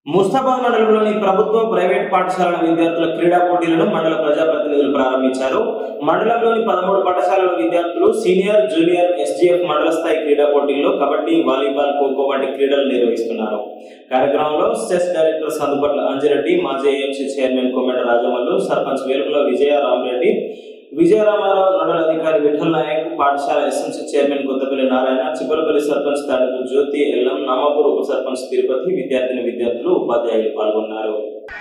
ముస్తాబాద్ మండలంలోని ప్రభుత్వ ప్రైవేట్ పాఠశాలల విద్యార్థుల క్రీడా పోటీలను మండల ప్రజాప్రతినిధులు ప్రారంభించారు మండలంలోని పదమూడు పాఠశాలల విద్యార్థులు సీనియర్ జూనియర్ ఎస్జీఎఫ్ మండల స్థాయి క్రీడా పోటీల్లో కబడ్డీ వాలీబాల్ ఖోఖో వంటి క్రీడలు నిర్వహిస్తున్నారు కార్యక్రమంలో సెస్ డైరెక్టర్ సందుపట్ల అంజిరెడ్డి మాజీ AMC chairman Kommeta Rajamallu sarpanch Velugula Vijaya Ramareddy Vijayaramarao nodal అధికారి విఠల్ నాయక్ పాఠశాల ఎస్ఎంసీ చైర్మన్ కొత్తపల్లి నారాయణ చిప్పలపల్లి సర్పంచ్ తాడపు జ్యోతి ఎల్లం నామాపూర్ ఉప సర్పంచ్ తిరుపతి విద్యార్థిని విద్యార్థులు ఉపాధ్యాయులు పాల్గొన్నారు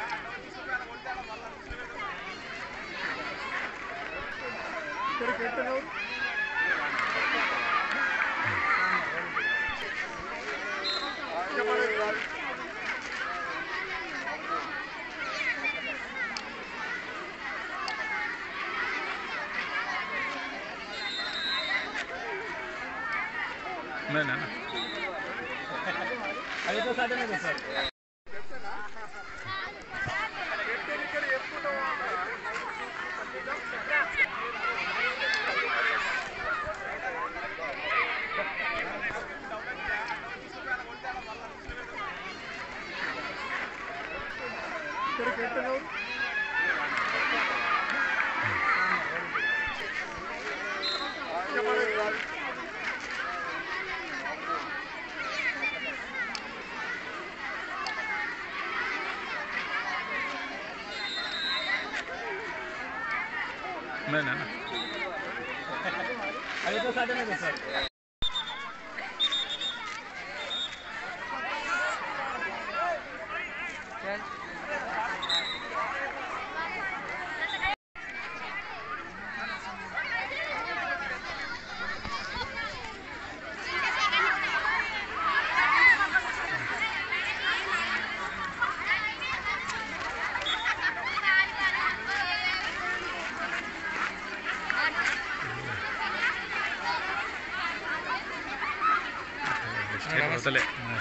नहीं ना ना नहीं ना ना వదలే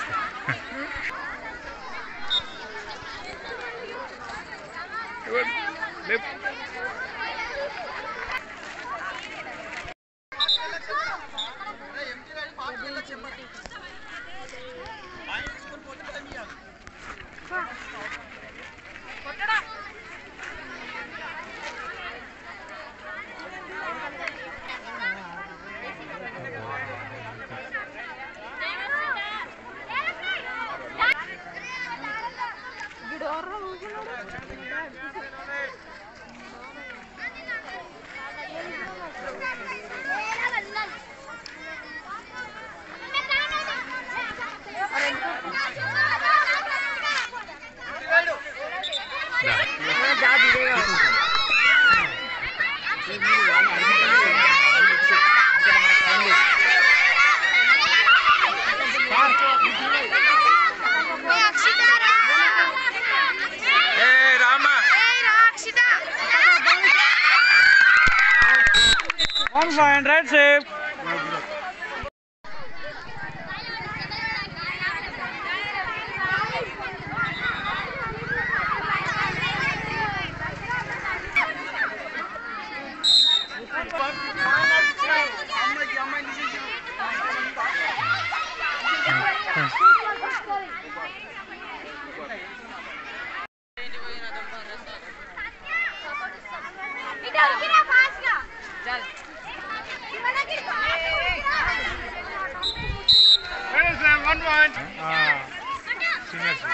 ఏ Rama one five hundred safe one point seniors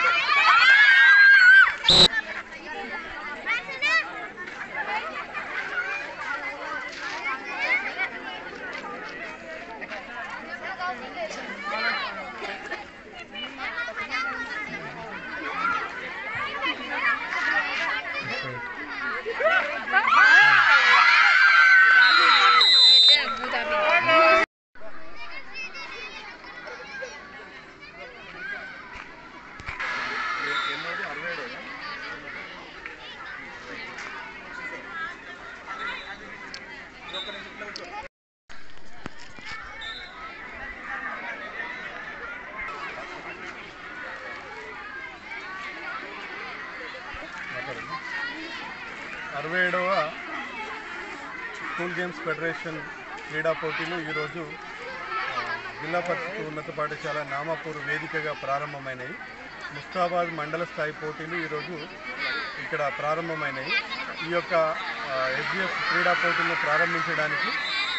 అరవై ఏడవ స్కూల్ గేమ్స్ ఫెడరేషన్ క్రీడా పోటీలు ఈరోజు ఆ, జిల్లా పరిషత్ ఉన్నత పాఠశాల నామాపూర్ వేదికగా ప్రారంభమైనవి ముస్తాబాద్ మండల స్థాయి పోటీలు ఈరోజు ఇక్కడ ప్రారంభమైనాయి ఈ యొక్క ఎస్జిఎఫ్ క్రీడా పోటీలను ప్రారంభించడానికి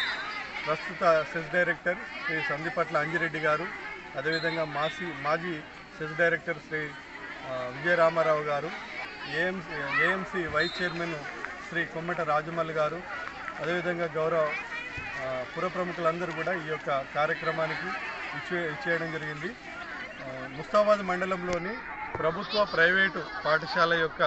ప్రస్తుత సెస్ డైరెక్టర్ శ్రీ సందీపట్ల అంజిరెడ్డి గారు అదేవిధంగా మాసి మాజీ సెస్ డైరెక్టర్ శ్రీ ఆ, విజయరామారావు గారు AMC AMC vice chairman Shri Kommata Rajamalli గారు అదేవిధంగా గౌరవ ఆ, పుర ప్రముఖులందరూ కూడా ఈ యొక్క కార్యక్రమానికి ఇచ్చే ఇచ్చేయడం జరిగింది ఆ, ముస్తాబాద్ మండలంలోని ప్రభుత్వ ప్రైవేటు పాఠశాల యొక్క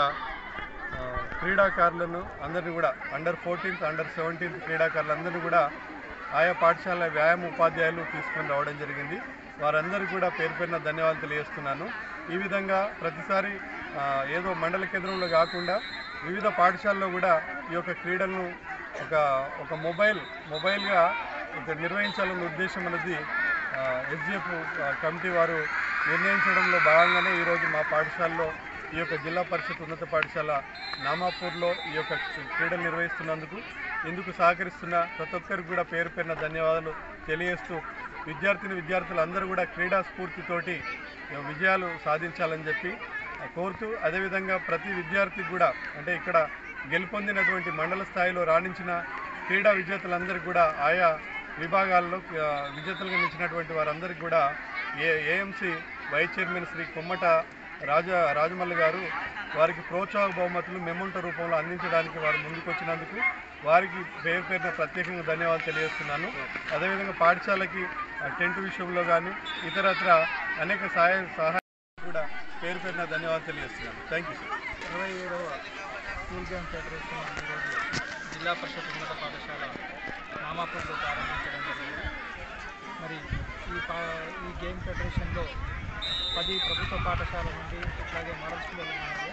ఆ, క్రీడాకారులను అందరినీ కూడా అండర్ ఫోర్టీన్త్ అండర్ సెవెంటీన్త్ క్రీడాకారులందరినీ కూడా ఆయా పాఠశాల వ్యాయామ ఉపాధ్యాయులు తీసుకొని రావడం జరిగింది వారందరికీ కూడా పేరు పేరున ధన్యవాదాలు తెలియజేస్తున్నాను ఈ విధంగా ప్రతిసారి ఆ, ఏదో మండల కేంద్రంలో కాకుండా వివిధ పాఠశాలలో కూడా ఈ యొక్క క్రీడలను ఒక ఒక మొబైల్ మొబైల్గా ఇక్కడ నిర్వహించాలన్న ఉద్దేశం అనేది ఎస్జిఎఫ్ కమిటీ వారు నిర్ణయించడంలో భాగంగానే ఈరోజు మా పాఠశాలలో ఈ యొక్క జిల్లా పరిషత్ ఉన్నత పాఠశాల నామాపూర్లో ఈ యొక్క క్రీడలు నిర్వహిస్తున్నందుకు ఇందుకు సహకరిస్తున్న ప్రతి ఒక్కరికి కూడా పేరు పేరున ధన్యవాదాలు తెలియజేస్తూ విద్యార్థిని విద్యార్థులు అందరూ కూడా క్రీడా స్ఫూర్తితోటి విజయాలు సాధించాలని చెప్పి కోరుతూ అదేవిధంగా ప్రతి విద్యార్థికి కూడా అంటే ఇక్కడ గెలుపొందినటువంటి మండల స్థాయిలో రాణించిన క్రీడా విజేతలందరికీ కూడా ఆయా విభాగాల్లో ఆ, విజేతలుగా నిలిచినటువంటి వారందరికీ కూడా ఏ AMC vice chairman Shri Kommata Raja Rajamalli గారు వారికి ప్రోత్సాహక బహుమతులు మెమోంటో రూపంలో అందించడానికి వారు ముందుకొచ్చినందుకు వారికి పేరు పేరున ప్రత్యేకంగా ధన్యవాదాలు తెలియజేస్తున్నాను అదేవిధంగా పాఠశాలకి ఆ, టెంట్ విషయంలో కానీ ఇతరత్ర అనేక సహాయ సహాయ కూడా పేరు పేరున ధన్యవాదాలు తెలియజేస్తున్నాను థ్యాంక్ యూ సార్ ఇరవై ఏడవ స్కూల్ గేమ్ ఫెడరేషన్ ఈరోజు జిల్లా పరిషత్ ఉన్నత పాఠశాల నామాపూర్లో ప్రారంభించడం జరిగింది మరి ఈ పా ఈ గేమ్ ఫెడరేషన్లో పది ప్రభుత్వ పాఠశాల నుండి అట్లాగే model school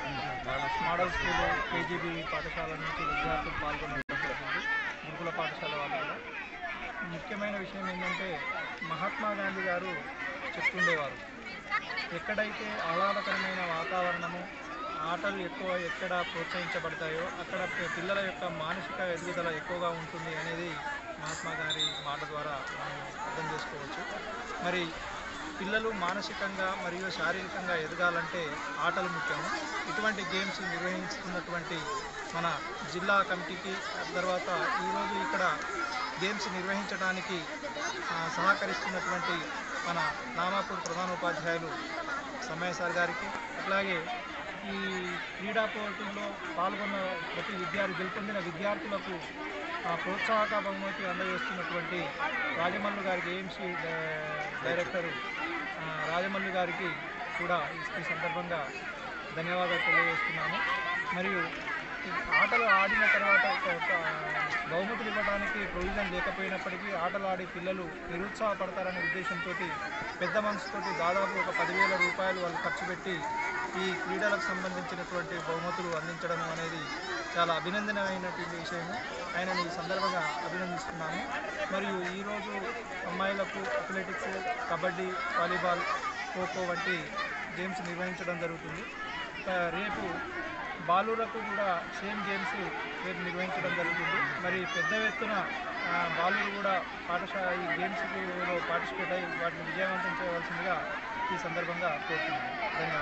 model school KGB పాఠశాల నుంచి విద్యార్థులు పాల్గొనడం జరిగింది గురుకుల పాఠశాల వాళ్ళు కూడా ముఖ్యమైన విషయం ఏంటంటే మహాత్మా గాంధీ గారు చెప్తుండేవారు ఎక్కడైతే ఆహ్లాదకరమైన వాతావరణము ఆటలు ఎక్కువ ఎక్కడ ప్రోత్సహించబడతాయో అక్కడ పి- పిల్లల యొక్క మానసిక ఎదుగుదల ఎక్కువగా ఉంటుంది అనేది మహాత్మా గారి మాట ద్వారా మనం అర్థం చేసుకోవచ్చు మరి పిల్లలు మానసికంగా మరియు శారీరకంగా ఎదగాలంటే ఆటలు ముఖ్యము ఇటువంటి గేమ్స్ నిర్వహిస్తున్నటువంటి మన జిల్లా కమిటీకి తర్వాత ఈరోజు ఇక్కడ గేమ్స్ నిర్వహించడానికి ఆ, సహకరిస్తున్నటువంటి మన నామాపూర్ ప్రధానోపాధ్యాయులు సమయ సార్ గారికి అట్లాగే ఈ క్రీడా పోటీల్లో పాల్గొన్న ప్రతి విద్యార్థి గెలుపొందిన విద్యార్థులకు ఆ, ప్రోత్సాహక బహుమతి అందజేస్తున్నటువంటి రాజమల్లు గారికి ఏఎంసీ డైరెక్టరు ఆ, రాజమల్లు గారికి కూడా ఈ- ఈ సందర్భంగా ధన్యవాదాలు తెలియజేస్తున్నాము మరియు ఈ ఆటలు ఆడిన తర్వాత ఒక- ఒక బహుమతులు ఇవ్వడానికి ప్రొవిజన్ లేకపోయినప్పటికీ ఆటలు ఆడి పిల్లలు నిరుత్సాహపడతారనే ఉద్దేశంతో పెద్ద మనసుతోటి దాదాపు ఒక పదివేల రూపాయలు వాళ్ళు ఖర్చు పెట్టి ఈ క్రీడలకు సంబంధించినటువంటి బహుమతులు అందించడం అనేది చాలా అభినందనమైనటువంటి విషయము ఆయన ఈ సందర్భంగా అభినందిస్తున్నాము మరియు ఈరోజు అమ్మాయిలకు అథ్లెటిక్స్ కబడ్డీ వాలీబాల్ ఖోఖో వంటి గేమ్స్ నిర్వహించడం జరుగుతుంది ఇంకా రేపు బాలురకు కూడా సేమ్ గేమ్స్ రేపు నిర్వహించడం జరుగుతుంది మరి పెద్ద ఎత్తున ఆ, బాలురు కూడా పాఠశాల ఈ గేమ్స్లో పార్టిసిపేట్ అయ్యి వాటిని విజయవంతం చేయవలసిందిగా ఈ సందర్భంగా కోరుతున్నాను ధన్యవాదాలు